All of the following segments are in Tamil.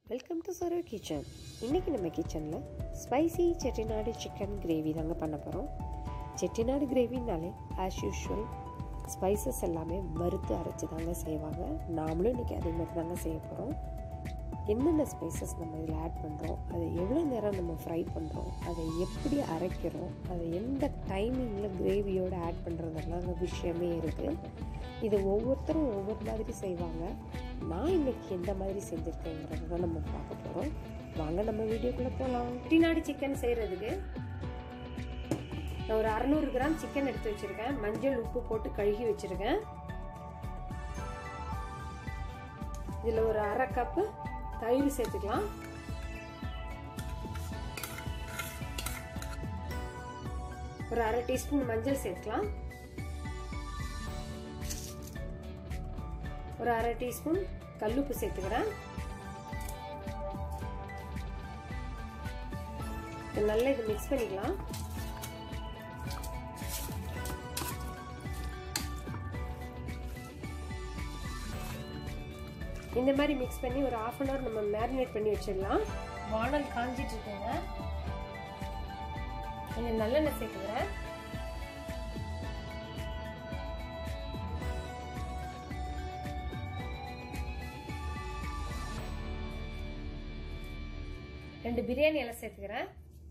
வெல்கம் டு சரோ கிச்சன் இன்றைக்கி நம்ம கிச்சனில் ஸ்பைசி செட்டிநாடு சிக்கன் கிரேவி தாங்க பண்ண போகிறோம் செட்டிநாடு கிரேவினாலே ஆஸ் யூஷுவல் ஸ்பைசஸ் எல்லாமே வறுத்து அரைச்சி தாங்க செய்வாங்க நாமளும் இன்றைக்கி அதே மாதிரி தாங்க செய்ய போகிறோம் என்னென்ன ஸ்பைசஸ் நம்ம இதில் ஆட் பண்ணுறோம் அதை எவ்வளோ நேரம் நம்ம ஃப்ரை பண்ணுறோம் அதை எப்படி அரைக்கிறோம் அதை எந்த டைமிங்கில் கிரேவியோடு ஆட் பண்ணுறதெல்லாம் விஷயமே இருக்குது இது ஒவ்வொருத்தரும் ஒவ்வொரு மாதிரி செய்வாங்க நான் இன்னைக்கு எந்த மாதிரி செஞ்சுருக்கேங்கிறது தான் நம்ம பார்க்க போகிறோம் வாங்க நம்ம வீடியோக்குள்ளே போகலாம் செட்டிநாடு சிக்கன் செய்கிறதுக்கு நான் ஒரு அறநூறு கிராம் சிக்கன் எடுத்து வச்சுருக்கேன் மஞ்சள் உப்பு போட்டு கழுகி வச்சுருக்கேன் இதில் ஒரு அரை கப்பு தயிர் சேர்த்துக்கலாம் ஒரு அரை டீஸ்பூன் மஞ்சள் சேர்த்துக்கலாம் ஒரு அரை டீஸ்பூன் கல்லுப்பு சேர்த்துக்கிறேன் நல்லா இது மிக்ஸ் பண்ணிக்கலாம் இந்த மாதிரி மிக்ஸ் பண்ணி ஒரு ஆஃப் அன் ஹவர் நம்ம மேரினேட் பண்ணி வச்சிடலாம் வானல் காஞ்சிட்டு இருக்குங்க கொஞ்சம் நல்லெண்ணெய் சேர்த்துக்கிறேன் ரெண்டு பிரியாணி எல்லாம் சேர்த்துக்கிறேன்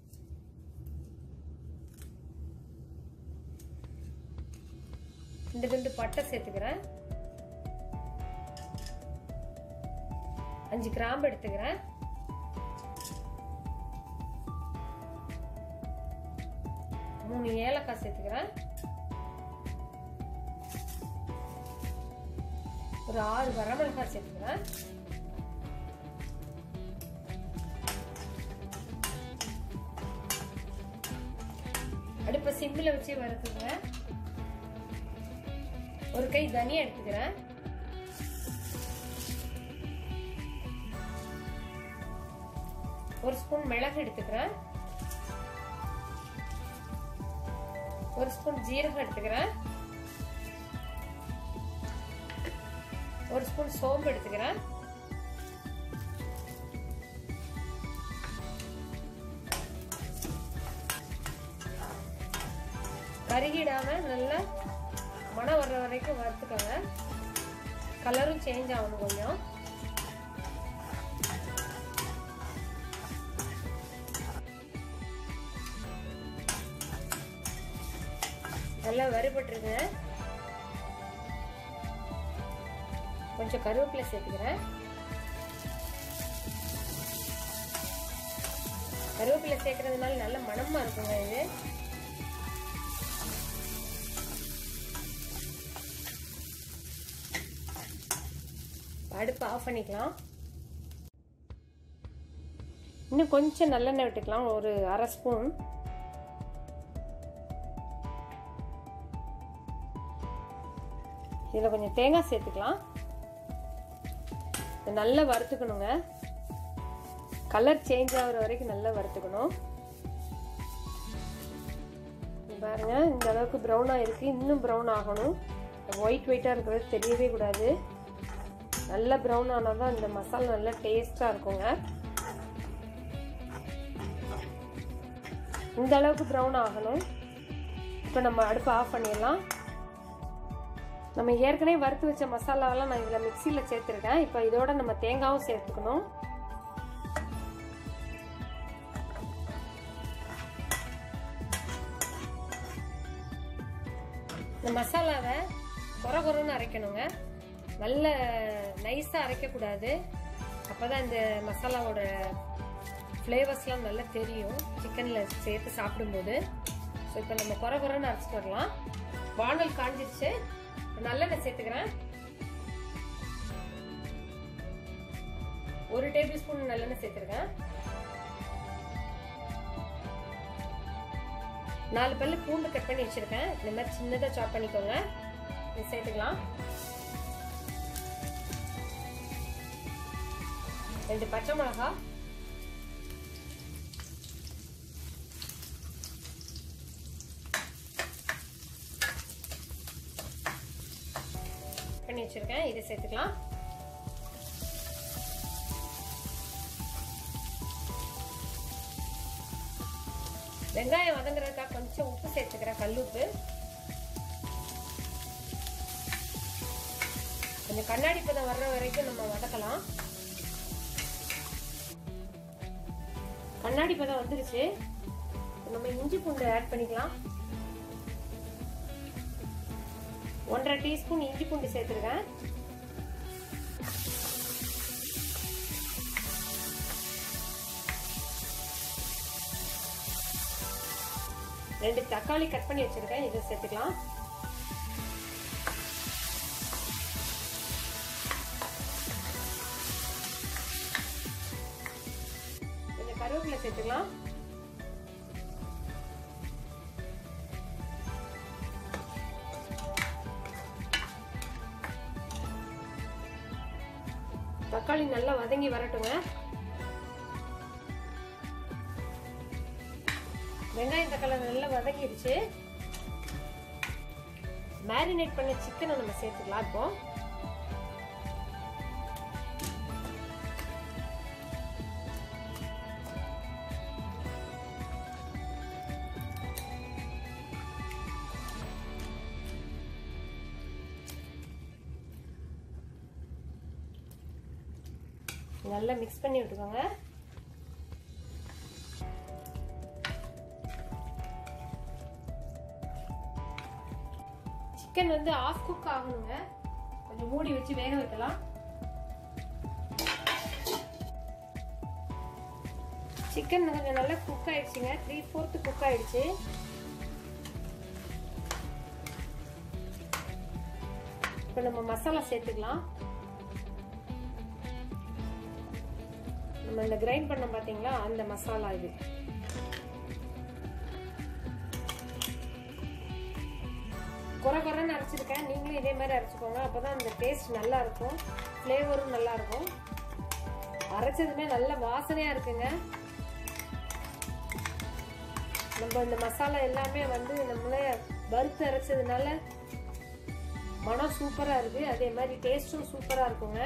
ரெண்டு ரெண்டு பட்டை சேர்த்துக்கிறேன் அஞ்சு கிராம்பு எடுத்துக்கிறேன் மூணு ஏலக்காய் சேர்த்துக்கிறேன் ஒரு ஆறு வரமிளகாய் சேர்த்துக்கிறேன் அடுப்பை சிம்மில் வச்சு வறுத்துங்க ஒரு கை தனியா எடுத்துக்கிறேன் ஒரு ஸ்பூன் மிளகு எடுத்துக்கிறேன் ஒரு ஸ்பூன் ஜீரகம் எடுத்துக்கிறேன் ஒரு ஸ்பூன் சோம்பு எடுத்துக்கிறேன் கருகிடாம நல்லா மனம் வர்ற வரைக்கும் வறுத்துக்கோங்க கலரும் சேஞ்ச் ஆகணும் கொஞ்சம் நல்லா வறுபட்டுருங்க கொஞ்சம் கருவேப்பிலை சேர்த்துக்கிறேன் கருவேப்பிலை சேர்க்கறதுனால நல்ல மனமா இருக்குங்க இது அடுப்பு ஆஃப் பண்ணிக்கலாம் இன்னும் கொஞ்சம் நல்லெண்ணெய் விட்டுக்கலாம் ஒரு அரை ஸ்பூன் இதில் கொஞ்சம் தேங்காய் சேர்த்துக்கலாம் நல்லா வறுத்துக்கணுங்க கலர் சேஞ்ச் ஆகிற வரைக்கும் நல்லா வறுத்துக்கணும் பாருங்க இந்த அளவுக்கு ப்ரௌனாக இருக்குது இன்னும் ப்ரௌன் ஆகணும் ஒயிட் ஒயிட்டாக இருக்கிறது தெரியவே கூடாது நல்லா ப்ரௌன் ஆனால் தான் இந்த மசாலா நல்லா டேஸ்ட்டாக இருக்குங்க இந்த அளவுக்கு ப்ரௌன் ஆகணும் இப்போ நம்ம அடுப்பு ஆஃப் பண்ணிடலாம் நம்ம ஏற்கனவே வறுத்து வச்ச மசாலாவெல்லாம் நான் இதில் மிக்சியில் சேர்த்துருக்கேன் இப்போ இதோட நம்ம தேங்காயும் சேர்த்துக்கணும் இந்த மசாலாவை குறை குறைன்னு அரைக்கணுங்க நல்ல நைஸாக அரைக்கக்கூடாது அப்போ தான் இந்த மசாலாவோட ஃப்ளேவர்ஸ்லாம் நல்லா தெரியும் சிக்கனில் சேர்த்து சாப்பிடும்போது ஸோ இப்போ நம்ம குறை குறைன்னு அரைச்சிட்டு வரலாம் வானல் காஞ்சிருச்சு நல்லெண்ணெய் சேர்த்துக்கிறேன் ஒரு டேபிள் ஸ்பூன் நல்லெண்ணெய் சேர்த்துருக்கேன் நாலு பல்லு பூண்டு கட் பண்ணி வச்சிருக்கேன் இந்த மாதிரி சின்னதாக சாப் பண்ணிக்கோங்க இது சேர்த்துக்கலாம் ரெண்டு பச்சை மிளகா பண்ணி வச்சிருக்கேன் இதை சேர்த்துக்கலாம் வெங்காயம் வதங்குறதுக்காக கொஞ்சம் உப்பு சேர்த்துக்கிறேன் கல்லுப்பு கொஞ்சம் கண்ணாடி பதம் வர்ற வரைக்கும் நம்ம வதக்கலாம் கண்ணாடி பதம் வந்துருச்சு நம்ம இஞ்சி பூண்டு ஆட் பண்ணிக்கலாம் ஒன்றரை டீஸ்பூன் இஞ்சி பூண்டு சேர்த்துருக்கேன் ரெண்டு தக்காளி கட் பண்ணி வச்சிருக்கேன் இதை சேர்த்துக்கலாம் கொஞ்சம் கருவேப்பிலை சேர்த்துக்கலாம் தக்காளி நல்லா வதங்கி வரட்டுங்க வெங்காயம் தக்காளி நல்லா வதங்கிடுச்சு மேரினேட் பண்ண சிக்கனை நம்ம சேர்த்துக்கலாம் இப்போ நல்லா மிக்ஸ் பண்ணி விட்டுக்கோங்க சிக்கன் வந்து ஆஃப் குக் ஆகணுங்க கொஞ்சம் மூடி வச்சு வேக வைக்கலாம் சிக்கன் கொஞ்சம் நல்லா குக் ஆயிடுச்சுங்க த்ரீ ஃபோர்த்து குக் ஆயிடுச்சு இப்போ நம்ம மசாலா சேர்த்துக்கலாம் நம்ம இந்த கிரைண்ட் பண்ண பாத்தீங்களா அந்த மசாலா இது குறை குறைன்னு அரைச்சிருக்கேன் நீங்களும் இதே மாதிரி அரைச்சிக்கோங்க அப்போதான் அந்த டேஸ்ட் நல்லா இருக்கும் ஃப்ளேவரும் நல்லா இருக்கும் அரைச்சதுமே நல்ல வாசனையா இருக்குங்க நம்ம இந்த மசாலா எல்லாமே வந்து நம்மளே வறுத்து அரைச்சதுனால மனம் சூப்பரா இருக்கு அதே மாதிரி டேஸ்டும் சூப்பரா இருக்குங்க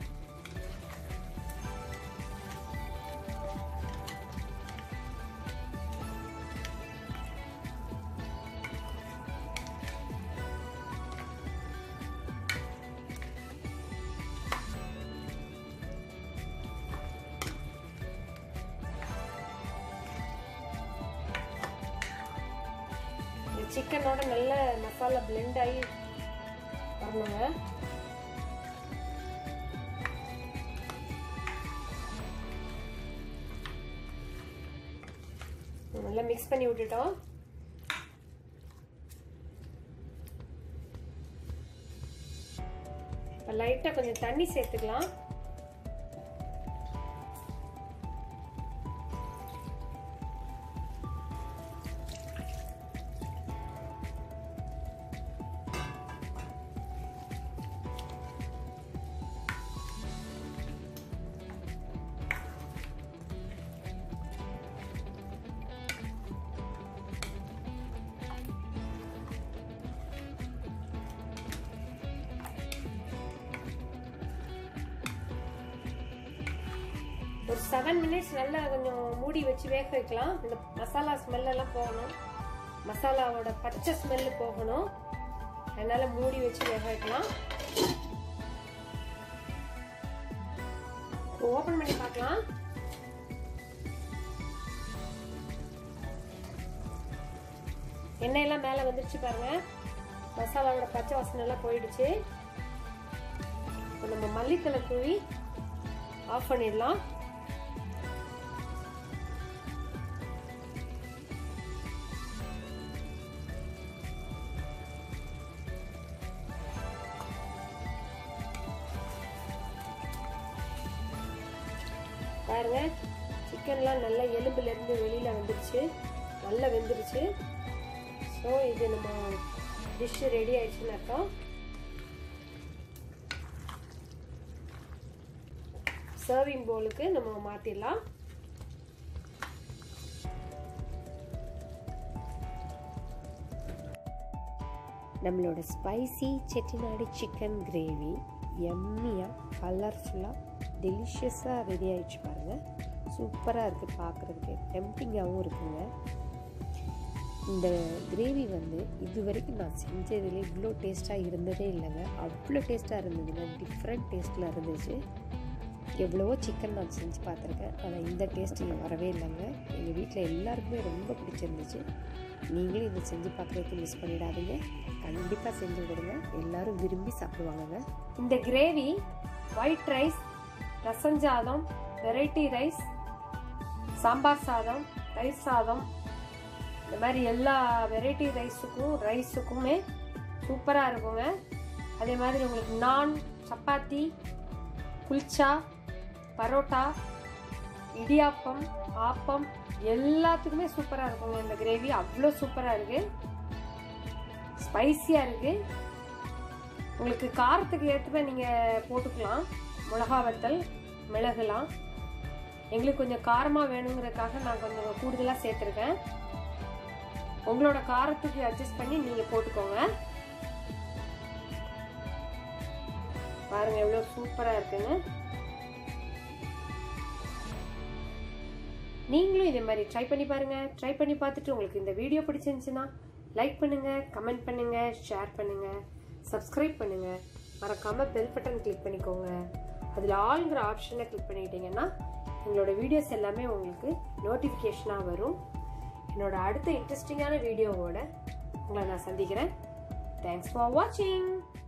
சிக்கனோட நல்ல மசாலா பிளெண்ட் ஆகி வரணுங்க நல்லா மிக்ஸ் பண்ணி விட்டுட்டோம் இப்போ லைட்டாக கொஞ்சம் தண்ணி சேர்த்துக்கலாம் ஒரு செவன் மினிட்ஸ் நல்லா கொஞ்சம் மூடி வச்சு வேக வைக்கலாம் இந்த மசாலா ஸ்மெல்லாம் போகணும் மசாலாவோட பச்சை ஸ்மெல்லு போகணும் அதனால மூடி வச்சு வேக வைக்கலாம் ஓபன் பண்ணி பார்க்கலாம் எண்ணெயெல்லாம் மேலே வந்துருச்சு பாருங்க மசாலாவோட பச்சை வாசனை எல்லாம் போயிடுச்சு இப்போ நம்ம மல்லித்தலை தூவி ஆஃப் பண்ணிடலாம் பாருங்க சிக்கன்லாம் நல்லா எலும்புல இருந்து வெளியில வந்துருச்சு நல்லா வெந்துருச்சு ஸோ இது நம்ம டிஷ் ரெடி ஆயிடுச்சுன்னு அர்த்தம் சர்விங் போலுக்கு நம்ம மாத்திடலாம் நம்மளோட ஸ்பைசி செட்டிநாடு சிக்கன் கிரேவி எம்மியாக கலர்ஃபுல்லாக டெலிஷியஸாக ரெடி ஆயிடுச்சு பாருங்கள் சூப்பராக இருக்குது பார்க்குறதுக்கு டெம்டிங்காகவும் இருக்குங்க இந்த கிரேவி வந்து இது வரைக்கும் நான் செஞ்சதில் இவ்வளோ டேஸ்ட்டாக இருந்ததே இல்லைங்க அவ்வளோ டேஸ்ட்டாக இருந்ததுங்க டிஃப்ரெண்ட் டேஸ்ட்டில் இருந்துச்சு எவ்வளவோ சிக்கன் நான் செஞ்சு பார்த்துருக்கேன் ஆனால் இந்த டேஸ்ட்டில் வரவே இல்லைங்க எங்கள் வீட்டில் எல்லாருக்குமே ரொம்ப பிடிச்சிருந்துச்சு நீங்களும் இதை செஞ்சு பார்க்குறதுக்கு மிஸ் பண்ணிடாதீங்க கண்டிப்பாக செஞ்சு கொடுங்க எல்லாரும் விரும்பி சாப்பிடுவாங்கங்க இந்த கிரேவி ஒயிட் ரைஸ் ரசஞ்சாதம் வெரைட்டி ரைஸ் சாம்பார் சாதம் தயிர் சாதம் இந்த மாதிரி எல்லா வெரைட்டி ரைஸுக்கும் ரைஸுக்குமே சூப்பராக இருக்குங்க அதே மாதிரி உங்களுக்கு நான் சப்பாத்தி குல்ச்சா பரோட்டா இடியாப்பம் ஆப்பம் எல்லாத்துக்குமே சூப்பராக இருக்குங்க இந்த கிரேவி அவ்வளோ சூப்பராக இருக்குது ஸ்பைசியாக இருக்குது உங்களுக்கு காரத்துக்கு ஏற்றமே நீங்கள் போட்டுக்கலாம் மிளகா வத்தல் மிளகுலாம் எங்களுக்கு கொஞ்சம் காரமாக வேணுங்கிறதுக்காக நான் கொஞ்சம் கூடுதலாக சேர்த்துருக்கேன் உங்களோட காரத்துக்கு அட்ஜஸ்ட் பண்ணி நீங்கள் போட்டுக்கோங்க பாருங்க எவ்வளோ சூப்பராக இருக்குங்க நீங்களும் இதே மாதிரி ட்ரை பண்ணி பாருங்க ட்ரை பண்ணி பார்த்துட்டு உங்களுக்கு இந்த வீடியோ பிடிச்சிருந்துச்சுன்னா லைக் பண்ணுங்க கமெண்ட் பண்ணுங்க ஷேர் பண்ணுங்க சப்ஸ்கிரைப் பண்ணுங்க மறக்காம பெல் பட்டன் கிளிக் பண்ணிக்கோங்க அதில் ஆளுங்கிற ஆப்ஷனை கிளிக் பண்ணிட்டீங்கன்னா எங்களோட வீடியோஸ் எல்லாமே உங்களுக்கு நோட்டிஃபிகேஷனாக வரும் என்னோட அடுத்த இன்ட்ரெஸ்டிங்கான வீடியோவோட உங்களை நான் சந்திக்கிறேன் தேங்க்ஸ் ஃபார் வாட்சிங்